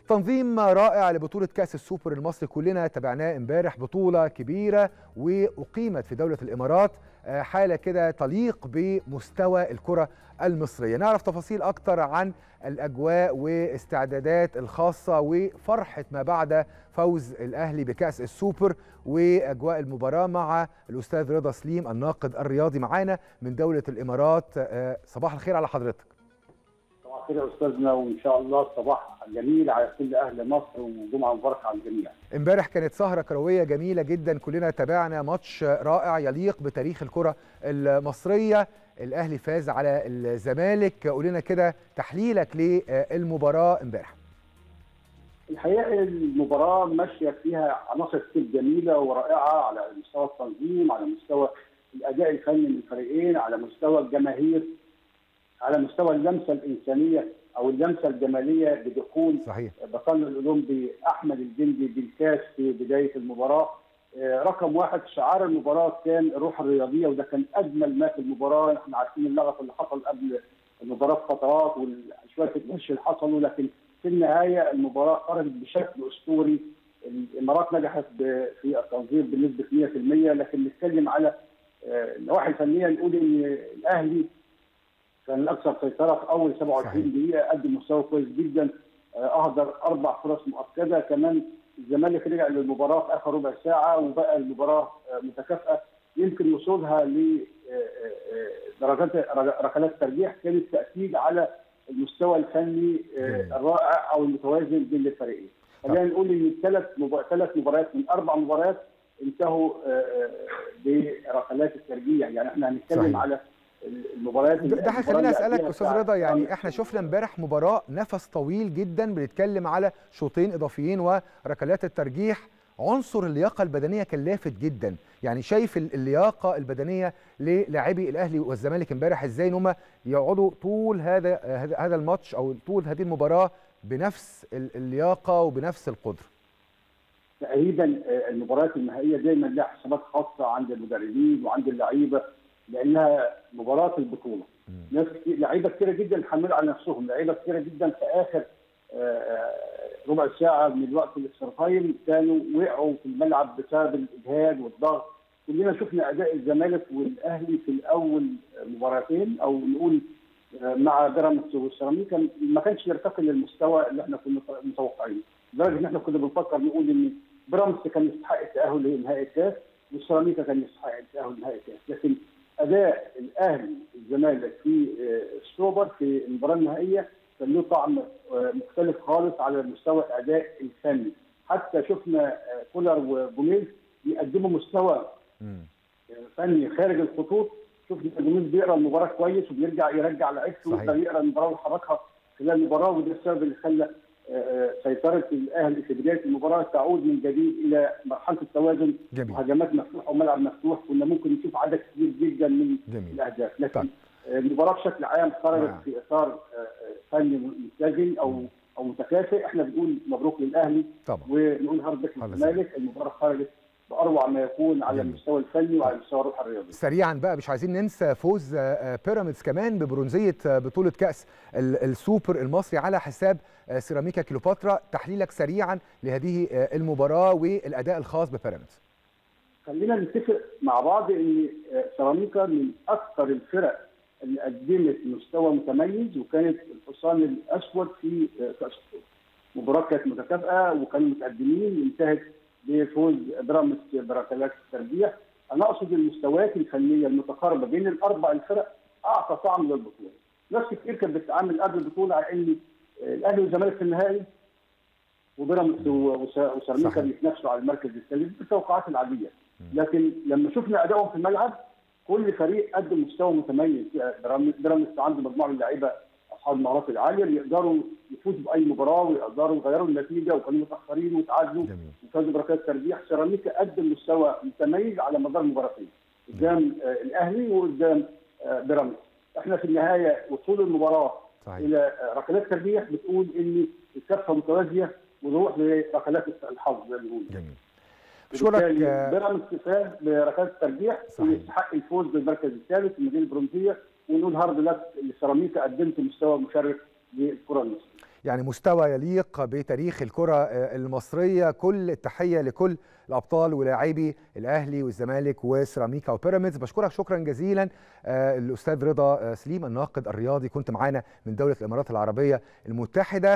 تنظيم رائع لبطولة كأس السوبر المصري كلنا تابعناه امبارح بطولة كبيرة وأقيمت في دولة الإمارات حالة كده تليق بمستوى الكرة المصرية نعرف تفاصيل أكتر عن الأجواء واستعدادات الخاصة وفرحة ما بعد فوز الأهلي بكأس السوبر وأجواء المباراة مع الأستاذ رضا سليم الناقد الرياضي معانا من دولة الإمارات صباح الخير على حضرتك صباح الخير يا استاذنا وان شاء الله صباح جميل على كل اهل مصر وجمعه مباركه على الجميع. امبارح كانت سهره كرويه جميله جدا كلنا تابعنا ماتش رائع يليق بتاريخ الكره المصريه الاهلي فاز على الزمالك قول لنا كده تحليلك للمباراه امبارح. الحقيقه المباراه ماشيه فيها عناصر كتير جميله ورائعه على مستوى التنظيم على مستوى الاداء الفني من الفريقين على مستوى الجماهير على مستوى اللمسه الانسانيه او اللمسه الجماليه بدخول صحيح بطل الاولمبي احمد الجندي بالكاس في بدايه المباراه رقم واحد شعار المباراه كان الروح الرياضيه وده كان اجمل ما في المباراه احنا عارفين اللغط اللي حصل قبل المباراه بفترات وشويه المشي اللي حصلوا لكن في النهايه المباراه خرجت بشكل اسطوري الامارات نجحت في التنظيم بنسبه 100% لكن نتكلم على النواحي الفنيه نقول ان الاهلي كان الاكثر سيطره في اول 27 صحيح. دقيقه قدم مستوى كويس جدا اهدر اربع فرص مؤكده كمان الزمالك رجع للمباراه في اخر ربع ساعه وبقى المباراه متكافئه يمكن وصولها ل درجات ركلات ترجيح كانت تاكيد على المستوى الفني الرائع او المتوازن بين الفريقين. خلينا نقول ان ثلاث ثلاث مباريات من اربع مباريات انتهوا بركلات الترجيح يعني احنا هنتكلم صحيح. على المباريات ده هيخليني اسالك استاذ رضا يعني احنا شفنا امبارح مباراه نفس طويل جدا بنتكلم على شوطين اضافيين وركلات الترجيح عنصر اللياقه البدنيه كان لافت جدا يعني شايف اللياقه البدنيه للاعبي الاهلي والزمالك امبارح ازاي ان هم يقعدوا طول هذا هذا الماتش او طول هذه المباراه بنفس اللياقه وبنفس القدره تقريبا المباريات النهائيه دايما لها حسابات خاصه عند المدربين وعند اللعيبه لانها مباراه البطوله ناس لعيبه كثيره جدا حملوا على نفسهم لعيبه كثيره جدا في اخر ربع ساعه من الوقت الاكسترا تايم كانوا وقعوا في الملعب بسبب الاجهاد والضغط كلنا شفنا اداء الزمالك والاهلي في الاول مباراتين او نقول مع بيراميدز والسيراميكا ما كانش يرتقي للمستوى اللي احنا كنا متوقعينه لدرجه ان احنا كنا بنفكر نقول ان بيراميدز كان يستحق التاهل لنهائي الكاس والسيراميكا كان يستحق التاهل لنهائي الكاس لكن اداء الاهلي الزمالك في السوبر في المباراه النهائيه كان له طعم مختلف خالص على مستوى الاداء الفني حتى شفنا كولر وجوميز بيقدموا مستوى فني خارج الخطوط شفنا جوميز بيقرا المباراه كويس وبيرجع يرجع لعيبته ويقدر يقرا المباراه ويحركها خلال المباراه وده السبب اللي خلى سيطره الاهلي في بدايه المباراه تعود من جديد الى مرحله التوازن جميل. وهجمات مفتوحه وملعب مفتوح كنا ممكن نشوف عدد كبير جدا من جميل. الاهداف لكن طيب. المباراه بشكل عام خرجت في اطار فني متزن او او متكافئ احنا بنقول مبروك للاهلي طبعا ونقول هارد لك للزمالك المباراه خرجت باروع ما يكون على جميل. المستوى الفني وعلى مستوى الروح الرياضي سريعا بقى مش عايزين ننسى فوز بيراميدز كمان ببرونزيه بطوله كاس السوبر المصري على حساب سيراميكا كليوباترا تحليلك سريعا لهذه المباراه والاداء الخاص ببيراميدز خلينا نتفق مع بعض ان سيراميكا من اكثر الفرق اللي قدمت مستوى متميز وكانت الحصان الاسود في كاس المباراه كانت متكافئه وكانوا متقدمين انتهت بفوز بيراميدز بركلات الترجيح انا اقصد المستويات الفنيه المتقاربه بين الاربع الفرق اعطى طعم للبطوله ناس كتير كانت بتتعامل قبل البطوله على ان الاهلي والزمالك في النهائي وبيراميدز وسيراميكا بيتنافسوا على المركز الثالث بالتوقعات العاديه لكن لما شفنا ادائهم في الملعب كل فريق قدم مستوى متميز بيراميدز عنده مجموعه من اللعيبه اصحاب المهارات العاليه اللي يقدروا يفوزوا باي مباراه ويقدروا يغيروا النتيجه وكانوا متاخرين وتعادلوا وفازوا بركات ترجيح سيراميكا قدم مستوى متميز على مدار المباراتين قدام الاهلي وقدام بيراميدز احنا في النهايه وصول المباراه صحيح. الى ركلات ترجيح بتقول ان الكفه متوازيه ونروح لركلات الحظ زي ما بنقول جميل بشكرك بيراميدز فاز بركلات الترجيح ويستحق الفوز بالمركز الثالث في المدينه البرونزيه ونقول هارد لك لسيراميكا قدمت مستوى مشرف للكره المصريه يعني مستوى يليق بتاريخ الكره المصريه كل التحيه لكل الابطال ولاعبي الاهلي والزمالك وسيراميكا وبيراميدز بشكرك شكرا جزيلا الاستاذ رضا سليم الناقد الرياضي كنت معانا من دوله الامارات العربيه المتحده